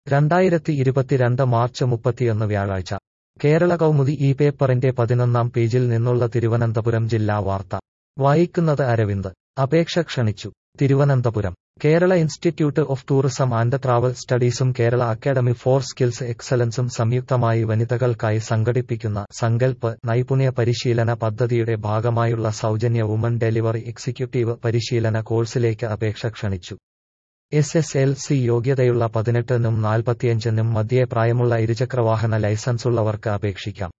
രണ്ടായിരത്തി ഇരുപത്തിരണ്ട് മാർച്ച് മുപ്പത്തിയൊന്ന് വ്യാഴാഴ്ച കേരള കൗമുദി ഈ പേപ്പറിന്റെ പതിനൊന്നാം പേജിൽ നിന്നുള്ള തിരുവനന്തപുരം ജില്ലാ വാർത്ത വായിക്കുന്നത് അരവിന്ദ് അപേക്ഷ ക്ഷണിച്ചു Thiruvananthapuram Kerala institute of tourism and travel സ്റ്റഡീസും കേരള അക്കാദമി ഫോർ സ്കിൽസ് എക്സലൻസും സംയുക്തമായി വനിതകൾക്കായി സംഘടിപ്പിക്കുന്ന സങ്കൽപ്പ് നൈപുണ്യ പരിശീലന പദ്ധതിയുടെ ഭാഗമായുള്ള സൗജന്യ വുമൺ ഡെലിവറി എക്സിക്യൂട്ടീവ് പരിശീലന കോഴ്സിലേക്ക് അപേക്ഷ ക്ഷണിച്ചു എസ് എസ് എൽ സി യോഗ്യതയുള്ള പതിനെട്ടിനും നാൽപ്പത്തിയഞ്ചിനും മധ്യേ പ്രായമുള്ള ഇരുചക്രവാഹന ലൈസൻസുള്ളവർക്ക് അപേക്ഷിക്കാം